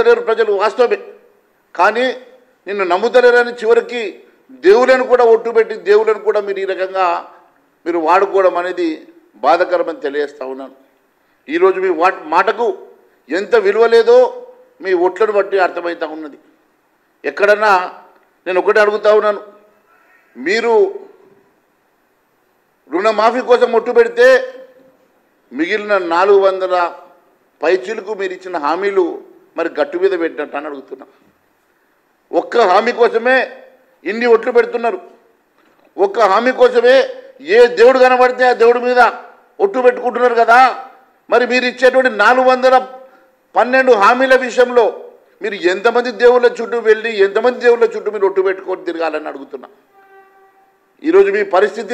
నమ్ముతలేరు ప్రజలు వాస్తవమే కానీ నిన్ను నమ్ముతలేరని చివరికి దేవులను కూడా ఒట్టు పెట్టి దేవులను కూడా మీరు ఈ రకంగా మీరు వాడుకోవడం అనేది బాధకరమని తెలియజేస్తా ఉన్నాను ఈరోజు మీ వాట్ మాటకు ఎంత విలువ లేదో మీ ఒట్లను బట్టి అర్థమవుతా ఉన్నది ఎక్కడన్నా నేను ఒకటే అడుగుతా ఉన్నాను మీరు రుణమాఫీ కోసం ఒట్టు పెడితే మిగిలిన నాలుగు వందల పైచీలకు మీరు ఇచ్చిన హామీలు మరి గట్టు మీద పెట్టినట్టు అని అడుగుతున్నా ఒక్క హామీ కోసమే ఇన్ని ఒట్లు పెడుతున్నారు ఒక్క హామీ కోసమే ఏ దేవుడు కనబడితే ఆ దేవుడి మీద ఒట్టు పెట్టుకుంటున్నారు కదా మరి మీరు ఇచ్చేటువంటి నాలుగు వందల పన్నెండు హామీల విషయంలో మీరు ఎంతమంది దేవుళ్ళ చుట్టూ వెళ్ళి ఎంతమంది దేవుళ్ళ చుట్టూ మీరు ఒట్టు పెట్టుకొని తిరగాలని అడుగుతున్నా ఈరోజు మీ పరిస్థితి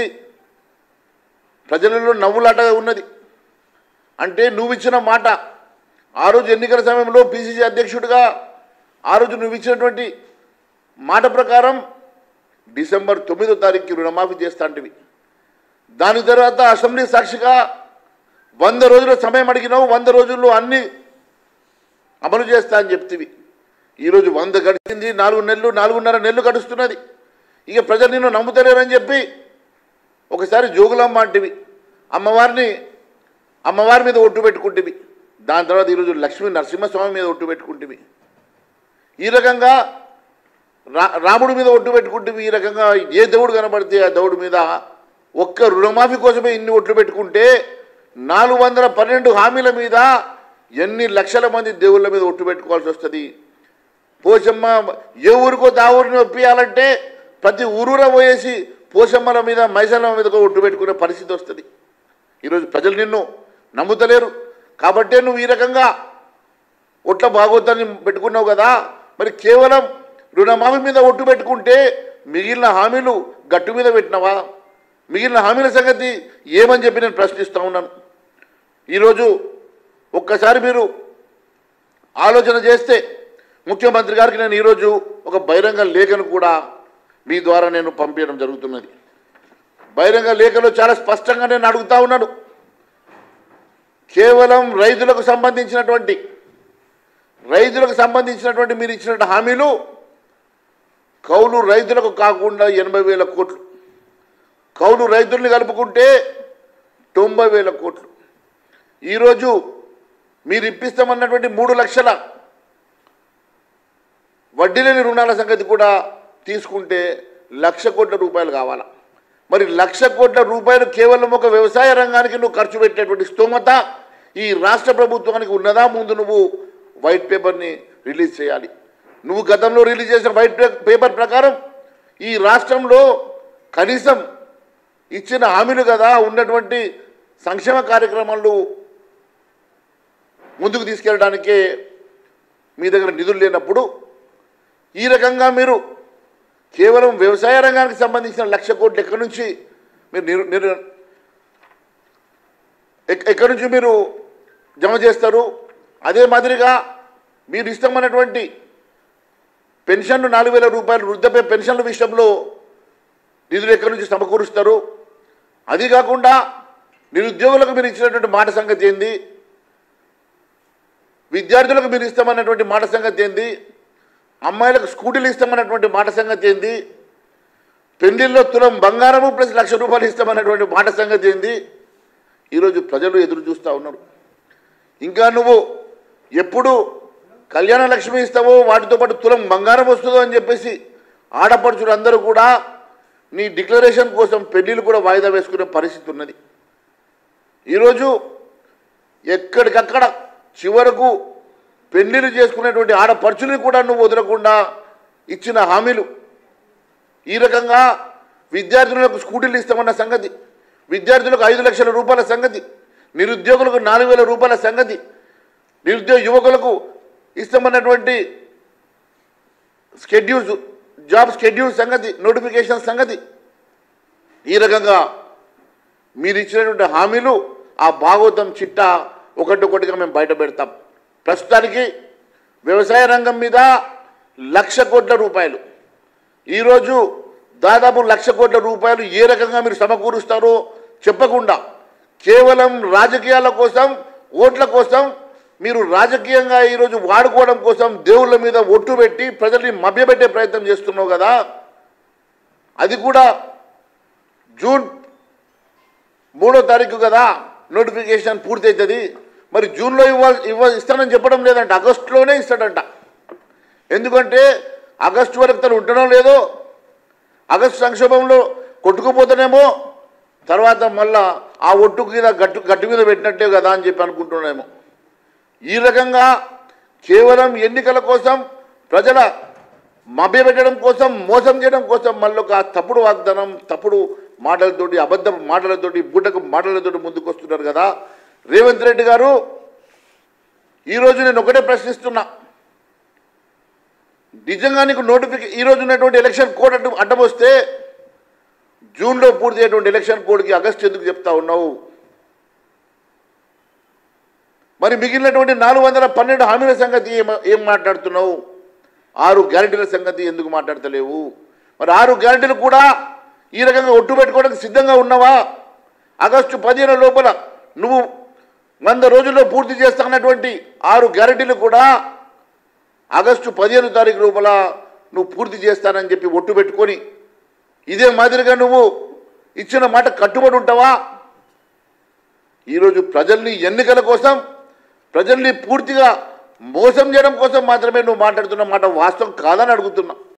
ప్రజలలో నవ్వులాటగా ఉన్నది అంటే నువ్వు ఇచ్చిన మాట ఆ రోజు ఎన్నికల సమయంలో పిసిసి అధ్యక్షుడిగా ఆ రోజు నువ్వు ఇచ్చినటువంటి మాట ప్రకారం డిసెంబర్ తొమ్మిదో తారీఖుకి రుణమాఫీ చేస్తాంటివి దాని తర్వాత అసెంబ్లీ సాక్షిగా వంద రోజుల సమయం అడిగినావు వంద రోజుల్లో అన్ని అమలు చేస్తా అని చెప్తివి ఈరోజు వంద గడిచింది నాలుగు నెలలు నాలుగున్నర నెలలు గడుస్తున్నది ఇక ప్రజలు నిన్ను నమ్ముతలేరని చెప్పి ఒకసారి జోగులమ్మ అంటివి అమ్మవారిని అమ్మవారి మీద ఒట్టు పెట్టుకుంటేవి దాని తర్వాత ఈరోజు లక్ష్మీ నరసింహస్వామి మీద ఒట్టు పెట్టుకుంటేవి ఈ రకంగా రా రాముడి మీద ఒట్టు పెట్టుకుంటేవి ఈ రకంగా ఏ దేవుడు కనబడితే ఆ దేవుడి మీద ఒక్క రుణమాఫీ కోసమే ఇన్ని ఒట్లు పెట్టుకుంటే నాలుగు వందల పన్నెండు హామీల మీద ఎన్ని లక్షల మంది దేవుళ్ళ మీద ఒట్టు పెట్టుకోవాల్సి వస్తుంది పోషమ్మ ఏ ఊరికో దా ఊరిని ఒప్పియాలంటే ప్రతి ఊరూరా పోయేసి పోషమ్మల మీద మైసమ్మ మీద ఒట్టు పెట్టుకునే పరిస్థితి వస్తుంది ఈరోజు ప్రజలు నిన్ను నమ్ముతలేరు కాబట్టే నువ్వు ఈ రకంగా ఒట్ల బాగోద్దని పెట్టుకున్నావు కదా మరి కేవలం రుణమాఫీ మీద ఒట్టు పెట్టుకుంటే మిగిలిన హామీలు గట్టు మీద పెట్టినవా మిగిలిన హామీల సంగతి ఏమని చెప్పి నేను ప్రశ్నిస్తూ ఉన్నాను ఈరోజు ఒక్కసారి మీరు ఆలోచన చేస్తే ముఖ్యమంత్రి గారికి నేను ఈరోజు ఒక బహిరంగ లేఖను కూడా మీ ద్వారా నేను పంపించడం జరుగుతున్నది బహిరంగ లేఖలో చాలా స్పష్టంగా నేను అడుగుతా ఉన్నాను కేవలం రైతులకు సంబంధించినటువంటి రైతులకు సంబంధించినటువంటి మీరు ఇచ్చినటువంటి హామీలు కౌలు రైతులకు కాకుండా ఎనభై వేల కోట్లు కౌలు రైతుల్ని కలుపుకుంటే తొంభై వేల కోట్లు ఈరోజు మీరు ఇప్పిస్తామన్నటువంటి మూడు లక్షల వడ్డీ లేని రుణాల సంగతి కూడా తీసుకుంటే లక్ష కోట్ల రూపాయలు కావాలా మరి లక్ష కోట్ల రూపాయలు కేవలం ఒక వ్యవసాయ రంగానికి నువ్వు ఖర్చు పెట్టేటువంటి స్తోమత ఈ రాష్ట్ర ప్రభుత్వానికి ఉన్నదా ముందు నువ్వు వైట్ పేపర్ని రిలీజ్ చేయాలి నువ్వు గతంలో రిలీజ్ చేసిన వైట్ పే- పేపర్ ప్రకారం ఈ రాష్ట్రంలో కనీసం ఇచ్చిన హామీలు కదా ఉన్నటువంటి సంక్షేమ కార్యక్రమాలు ముందుకు తీసుకెళ్ళడానికే మీ దగ్గర నిధులు లేనప్పుడు ఈ రకంగా మీరు కేవలం వ్యవసాయ రంగానికి సంబంధించిన లక్ష కోట్లు ఎక్కడి నుంచి మీరు నిరు నిరు ఎక్- ఎక్కడి నుంచి మీరు జమ చేస్తారు అదే మాదిరిగా మీరు ఇష్టమైనటువంటి పెన్షన్లు నాలుగు వేల రూపాయలు వృద్ధపే పెన్షన్ల విషయంలో నిధులు ఎక్కడి నుంచి సమకూరుస్తారు అది కాకుండా నిరుద్యోగులకు మీరు ఇచ్చినటువంటి మాట సంగతి ఏంది విద్యార్థులకు మీరు ఇస్తామన్నటువంటి మాట సంగతి ఏంది అమ్మాయిలకు స్కూటీలు ఇస్తామన్నటువంటి మాట సంగతి ఏంది పెళ్లిల్లో తులం బంగారము ప్లస్ లక్ష రూపాయలు ఇస్తామన్నటువంటి మాట సంగతి ఏంది ఈరోజు ప్రజలు ఎదురు చూస్తూ ఉన్నారు ఇంకా నువ్వు ఎప్పుడు కళ్యాణ లక్ష్మి ఇస్తావో వాటితో పాటు తులం బంగారం వస్తుందో అని చెప్పేసి ఆడపడుచులు అందరూ కూడా నీ డిక్లరేషన్ కోసం పెళ్లిళ్ళు కూడా వాయిదా వేసుకునే పరిస్థితి ఉన్నది ఈరోజు ఎక్కడికక్కడ చివరకు పెళ్లిళ్ళు చేసుకునేటువంటి ఆడపడుచుల్ని కూడా నువ్వు వదలకుండా ఇచ్చిన హామీలు ఈ రకంగా విద్యార్థులకు స్కూటీలు ఇస్తామన్న సంగతి విద్యార్థులకు ఐదు లక్షల రూపాయల సంగతి నిరుద్యోగులకు నాలుగు వేల రూపాయల సంగతి నిరుద్యోగ యువకులకు ఇస్తామన్నటువంటి స్కెడ్యూల్స్ జాబ్ స్కెడ్యూల్ సంగతి నోటిఫికేషన్ సంగతి ఈ రకంగా మీరు ఇచ్చినటువంటి హామీలు ఆ భాగవతం చిట్ట ఒకటొకటిగా మేము బయట పెడతాం ప్రస్తుతానికి వ్యవసాయ రంగం మీద లక్ష కోట్ల రూపాయలు ఈరోజు దాదాపు లక్ష కోట్ల రూపాయలు ఏ రకంగా మీరు సమకూరుస్తారో చెప్పకుండా కేవలం రాజకీయాల కోసం ఓట్ల కోసం మీరు రాజకీయంగా ఈరోజు వాడుకోవడం కోసం దేవుళ్ళ మీద ఒట్టు పెట్టి ప్రజల్ని మభ్యపెట్టే ప్రయత్నం చేస్తున్నావు కదా అది కూడా జూన్ మూడో తారీఖు కదా నోటిఫికేషన్ పూర్తి అవుతుంది మరి జూన్లో ఇవ్వాలి ఇవ్వ ఇస్తానని చెప్పడం లేదంట ఆగస్టులోనే ఇస్తాడంట ఎందుకంటే ఆగస్టు వరకు తను ఉండడం లేదో ఆగస్టు సంక్షోభంలో కొట్టుకుపోతానేమో తర్వాత మళ్ళా ఆ ఒట్టు మీద గట్టు గట్టు మీద పెట్టినట్టే కదా అని చెప్పి అనుకుంటున్నామేమో ఈ రకంగా కేవలం ఎన్నికల కోసం ప్రజల మభ్యపెట్టడం కోసం మోసం చేయడం కోసం మళ్ళీ ఒక తప్పుడు వాగ్దానం తప్పుడు మాటలతోటి అబద్ధ మాటలతోటి బుడ్డకు మాటలతోటి ముందుకు వస్తున్నారు కదా రేవంత్ రెడ్డి గారు ఈరోజు నేను ఒకటే ప్రశ్నిస్తున్నా నిజంగా నీకు నోటిఫికే ఈరోజు ఉన్నటువంటి ఎలక్షన్ కోడ్ అడ్డు అడ్డం వస్తే జూన్లో పూర్తి అయ్యేటువంటి ఎలక్షన్ కోడ్కి ఆగస్టు ఎందుకు చెప్తా ఉన్నావు మరి మిగిలినటువంటి నాలుగు వందల పన్నెండు హామీల సంగతి ఏం ఏం మాట్లాడుతున్నావు ఆరు గ్యారెంటీల సంగతి ఎందుకు మాట్లాడతలేవు మరి ఆరు గ్యారెంటీలు కూడా ఈ రకంగా ఒట్టు పెట్టుకోవడానికి సిద్ధంగా ఉన్నావా ఆగస్టు పదిహేను లోపల నువ్వు వంద రోజుల్లో పూర్తి చేస్తానటువంటి ఆరు గ్యారెంటీలు కూడా ఆగస్టు పదిహేను తారీఖు లోపల నువ్వు పూర్తి చేస్తానని చెప్పి ఒట్టు పెట్టుకొని ఇదే మాదిరిగా నువ్వు ఇచ్చిన మాట కట్టుబడి ఉంటావా ఈరోజు ప్రజల్ని ఎన్నికల కోసం ప్రజల్ని పూర్తిగా మోసం చేయడం కోసం మాత్రమే నువ్వు మాట్లాడుతున్న మాట వాస్తవం కాదని అడుగుతున్నా